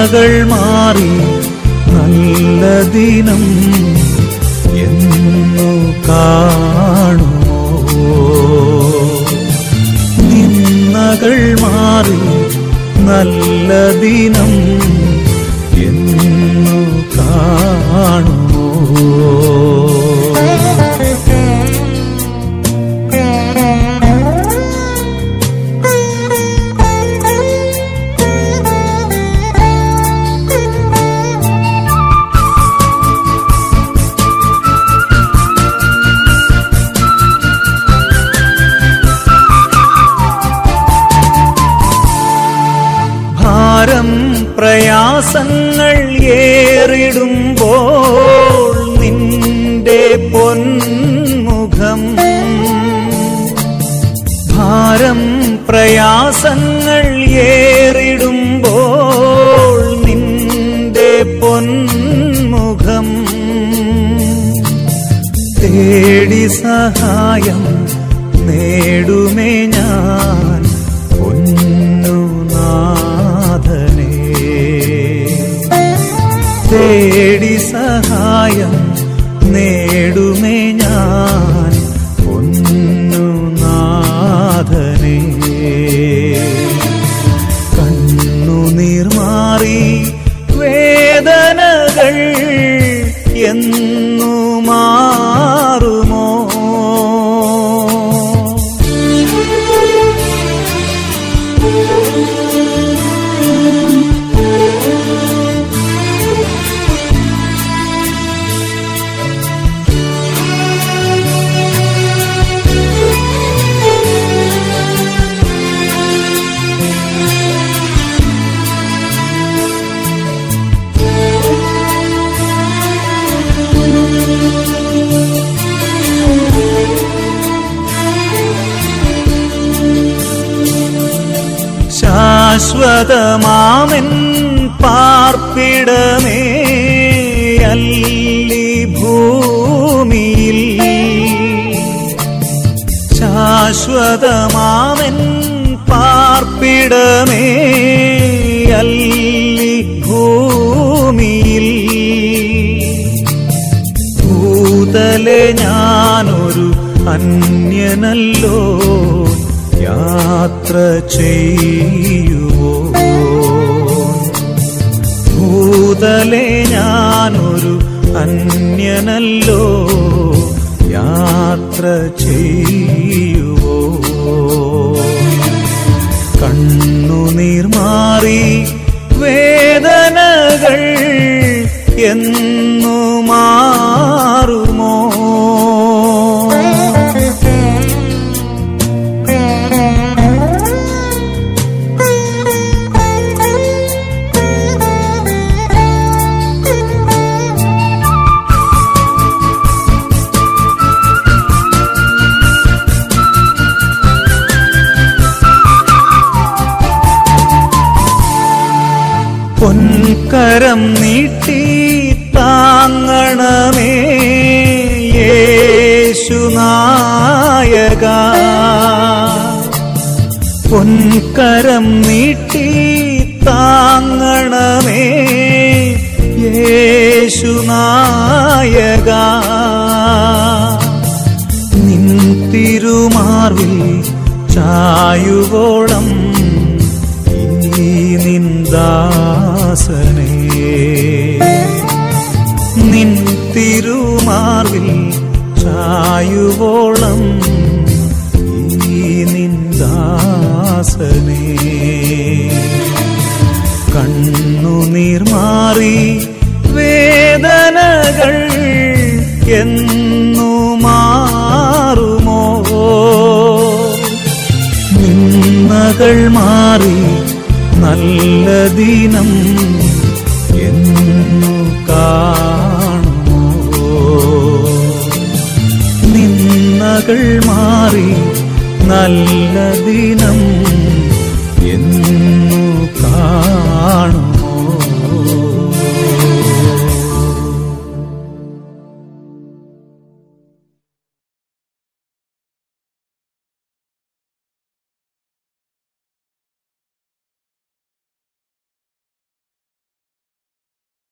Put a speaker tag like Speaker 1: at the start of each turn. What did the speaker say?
Speaker 1: നിന്നകൾ മാറി നല്ല ദിനം എന്നു കാണുമോ നിന്നകൾ മാറി നല്ല ദിനം എന്നു കാണുമോ ഭാരം പ്രയാസങ്ങൾ ഏറിടുമ്പോൾ നിന്റെ പൊന്മുഖം ഭാരം പ്രയാസങ്ങൾ ഏറിടുമ്പോൾ നിന്റെ പൊന്മുഖം തേടി സഹായം നേടുമേ ഞാൻ പൊന്നുനാഥനെ തേടി സഹായം നേടുമേ ഞാൻ പൊന്നുനാഥനെ കണ്ണുനീർ മാറി വേദനകൾ എന്നു മാറുമോ ശാശ്വതമാമൻ പാർപ്പിടമേ അല്ലി ഭൂമിയിൽ ശാശ്വതമാമൻ പാർപ്പിടമേ അല്ലി ഭൂമിയിൽ ഭൂതലെ ഞാനൊരു അന്യനല്ലോ യാത്ര ചെയ്യുവോ ഭൂതലെ ഞാനൊരു അന്യനല്ലോ യാത്ര ചെയ്യുവോ കണ്ണുനീർ മാറി വേദനകൾ എന്നു മാറുമോ പൊൻകരം നീട്ടി താങ്ങണമേ യേശുനായക പൊൻകരം നീട്ടി താങ്ങണമേ യേശുനായക നിൻ തിരുമാർവിൽ ചായുവോളം ഈ നിന്ദാസനെ നിൻ തിരുമാർവിൽ ചായുവോളം ഈ നിന്ദാസനെ കണ്ണുനീർ മാറി വേദനകൾ എന്നു മാറുമോ നിന്നകൾ മാറി നല്ല ദിനം എന്നു കാണുമോ നിന്നകൾ മാറി നല്ല ദിനം എന്നു കാണുമോ